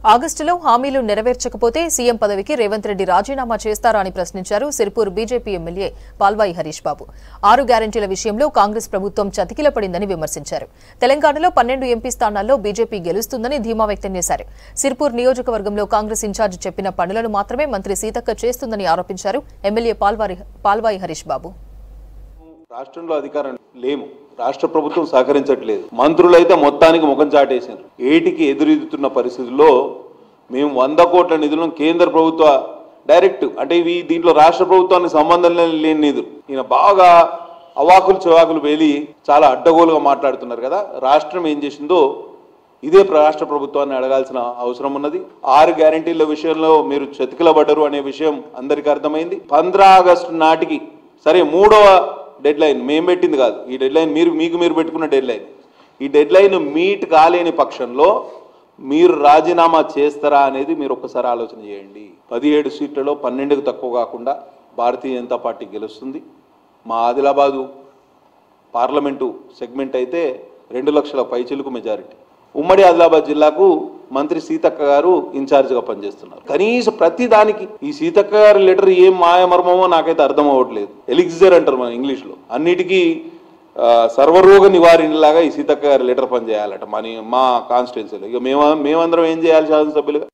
ఆగస్టులో హామీలు నెరవేర్చకపోతే సీఎం పదవికి రేవంత్ రెడ్డి రాజీనామా చేస్తారా అని ప్రశ్నించారు సిరిపూర్ బీజేపీ ఎమ్మెల్యే పాల్వాయి హరీష్ బాబు ఆరు గ్యారంటీల విషయంలో కాంగ్రెస్ ప్రభుత్వం చతికిలపడిందని విమర్శించారు తెలంగాణలో పన్నెండు ఎంపీ స్థానాల్లో బీజేపీ గెలుస్తుందని ధీమా వ్యక్తం చేశారు సిరిపూర్ నియోజకవర్గంలో కాంగ్రెస్ ఇన్ఛార్జ్ చెప్పిన పనులను మాత్రమే మంత్రి సీతక్క చేస్తుందని ఆరోపించారు ఎమ్మెల్యే పాల్వారి పాల్వాయి హరీష్ బాబు రాష్ట్రంలో అధికారం లేము రాష్ట్ర ప్రభుత్వం సహకరించట్లేదు మంత్రులైతే మొత్తానికి ముఖం చాటేశారు ఏటికి ఎదురెదుతున్న పరిస్థితుల్లో మేము వంద కోట్ల నిధులను కేంద్ర ప్రభుత్వ డైరెక్ట్ అంటే ఇవి దీంట్లో రాష్ట్ర ప్రభుత్వానికి సంబంధం లేని నిధులు ఈయన బాగా అవాకులు చెవాకులు వేలి చాలా అడ్డగోలుగా మాట్లాడుతున్నారు కదా రాష్ట్రం ఏం చేసిందో ఇదే ప్ర- రాష్ట్ర ప్రభుత్వాన్ని అడగాల్సిన అవసరం ఉన్నది ఆరు గ్యారంటీల విషయంలో మీరు చతికిలబడ్డరు అనే విషయం అందరికీ అర్థమైంది పంద్రా ఆగస్టు నాటికి సరే మూడవ డెడ్ లైన్ మేము పెట్టింది కాదు ఈ డెడ్ లైన్ మీరు మీకు మీరు పెట్టుకున్న డెడ్ లైన్ ఈ డెడ్ లైన్ మీట్ కాలేని పక్షంలో మీరు రాజీనామా చేస్తారా అనేది మీరు ఒక్కసారి ఆలోచన చేయండి పదిహేడు సీట్లలో పన్నెండుకు తక్కువ కాకుండా భారతీయ జనతా పార్టీ గెలుస్తుంది మా ఆదిలాబాదు పార్లమెంటు సెగ్మెంట్ అయితే రెండు లక్షల పైచిలుకు మెజారిటీ ఉమ్మడి ఆదిలాబాద్ జిల్లాకు మంత్రి సీతక్క గారు ఇన్ఛార్జిగా పనిచేస్తున్నారు కనీసం ప్రతి దానికి ఈ సీతక్క గారి లెటర్ ఏం మాయమర్మమో నాకైతే అర్థం అవ్వట్లేదు ఎలిగ్జర్ అంటారు మన ఇంగ్లీష్లో అన్నిటికీ ఆ, సర్వరోగ నివారణలాగా ఈ సీతక్క గారి లెటర్ పనిచేయాలట మన మా కాన్స్టిట్యున్సీలో ఇక మేము మేమందరం ఏం చేయాలి శాసనసభ్యులుగా